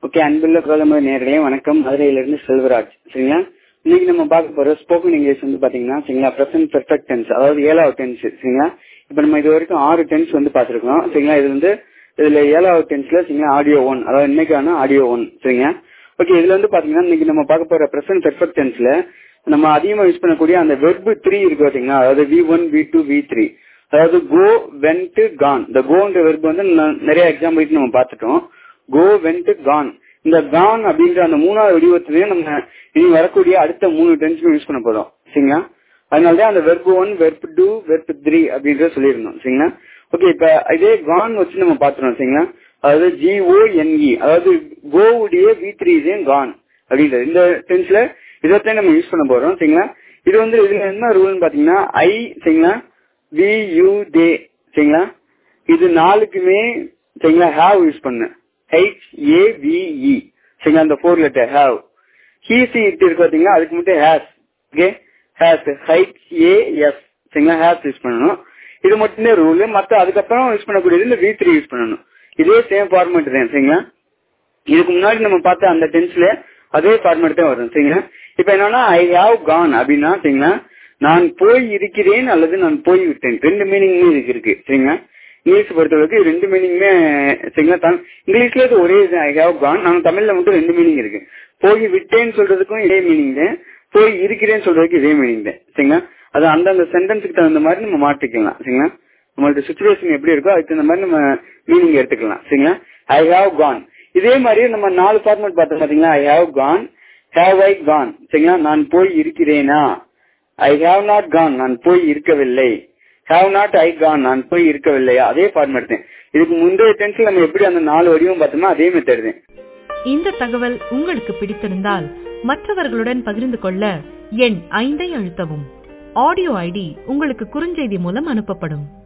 okay அன்புள்ள பிரதமர் நேர்களே வணக்கம் மதுரையிலிருந்து செல்வராஜ் சரிங்களா இன்னைக்கு நம்ம பார்க்க போற ஸ்போக்கன் இங்கிலீஷ் வந்து பாத்தீங்கன்னா சரிங்களா பிரசன்ட் பெர்ஃபெக்ட் டென்ஸ் அதாவது ஏழாவது டென்ஸ் சரிங்களா இப்ப நம்ம இது வரைக்கும் ஆறு டென்ஸ் வந்து பாத்துருக்கோம் சரிங்களா இது வந்து இதுல ஏழாவது டென்ஸ்ல சரிங்களா ஆடியோ ஒன் அதாவது இன்னைக்கான ஆடியோ ஒன் சரிங்களா ஓகே இதுல வந்து பாத்தீங்கன்னா இன்னைக்கு நம்ம பார்க்க போற பிரசன்ட் பெர்ஃபெக்ட் டென்ஸ்ல நம்ம அதிகமா யூஸ் பண்ணக்கூடிய அந்த வெர்பு த்ரீ இருக்கு பாத்தீங்களா அதாவது V one V two V three அதாவது கோ வென்ட் கான் இந்த கோன்ற வெர்பு வந்து ந- நிறைய எக்ஸாம்பிளுக்கு நம்ம பார்த்துட்டோம் கோ வென்ட் கான் இந்த கான் அப்படின்ற அந்த மூணாவது வடிவத்திலேயே நம்ம இனி வரக்கூடிய அடுத்த மூணு டென்ஸ்க்கும் யூஸ் பண்ண போறோம் சரிங்களா அதனாலதான் அந்த verb one verb two verb three அப்படின்றத சொல்லியிருந்தோம் சரிங்களா ஓகே இப்ப இதே கான் வச்சு நம்ம பாத்துறோம் சரிங்களா அதாவது ஜிஓ என்இ அதாவது கோவுடைய வி த்ரீ கான் அப்படின்றது இந்த டென்ஸ்ல இதைத்தான் நம்ம யூஸ் பண்ண போறோம் சரிங்களா இது வந்து இதுல என்ன ரூல்னு பாத்தீங்கன்னா ஐ சரிங்களா வி யூ தே சரிங்களா இது நாலுக்குமே சரிங்களா ஹேவ் யூஸ் பண்ணு ஹெச் ஏ விஇ சரிங்களா அந்த ஃபோர் லெட்டர் ஹேவ் ஹீசி இட்டு இருக்கு பாத்தீங்களா அதுக்கு மட்டும் has okay has height A S சரிங்களா ஹேஸ் யூஸ் பண்ணணும் இது மட்டும்தான் ரூல் மத்த அதுக்கப்புறம் யூஸ் பண்ணக்கூடியது இந்த வி த்ரீ யூஸ் பண்ணணும் இதே சேம் ஃபார்மேட் தான் சரிங்களா இதுக்கு முன்னாடி நம்ம பார்த்த அந்த டென்ஸ்ல அதே ஃபார்மேட் தான் வரும் சரிங்களா இப்ப என்னன்னா ஐ ஹாவ் கான் அப்படின்னா சரிங்களா நான் போய் இருக்கிறேன் அல்லது நான் போய் விட்டேன் ரெண்டு மீனிங்குமே இதுக்கு இருக்கு சரிங்களா இங்கிலீஷ் பொறுத்தவரைக்கும் இது ரெண்டு மீனிங்குமே சரிங்களா தமிழ் இங்கிலீஷ்ல இது ஒரே ஐ ஹாவ் கான் ஆனா தமிழ்ல மட்டும் ரெண்டு மீனிங் இருக்கு போய் விட்டேன்னு சொல்றதுக்கும் இதே மீனிங் தான் போய் இருக்கிறேன்னு சொல்றதுக்கு இதே மீனிங் தான் சரிங்களா அது அந்தந்த சென்டென்ஸுக்கு தகுந்த மாதிரி நம்ம மாற்றிக்கலாம் சரிங்களா நம்மளோட சுச்சுவேஷன் எப்படி இருக்கோ அதுக்கு தகுந்த மாதிரி நம்ம மீனிங் எடுத்துக்கலாம் சரிங்களா ஐ ஹாவ் கான் இதே மாதிரி நம்ம நாலு ஃபார்மேட் பார்த்தோம் பாத்தீங்களா I have gone have I gone சரிங்களா நான் போய் இருக்கிறேனா ஐ ஹாவ் நாட் கான் நான் போய் இருக்கவில்லை ஹாவ் நாட் ஐ கான் நான் போய் இருக்கவில்லையா அதே ஃபார்மேட் தான் இதுக்கு முந்தைய டென்ஸ்ல நம்ம எப்படி அந்த நாலு வடிவம் பார்த்தோமோ அதே மெத்தட் தான் இந்த தகவல் உங்களுக்கு பிடித்திருந்தால் மற்றவர்களுடன் பகிர்ந்து கொள்ள எண் ஐந்தை அழுத்தவும் ஆடியோ ஐடி உங்களுக்கு குறுஞ்செய்தி மூலம் அனுப்பப்படும்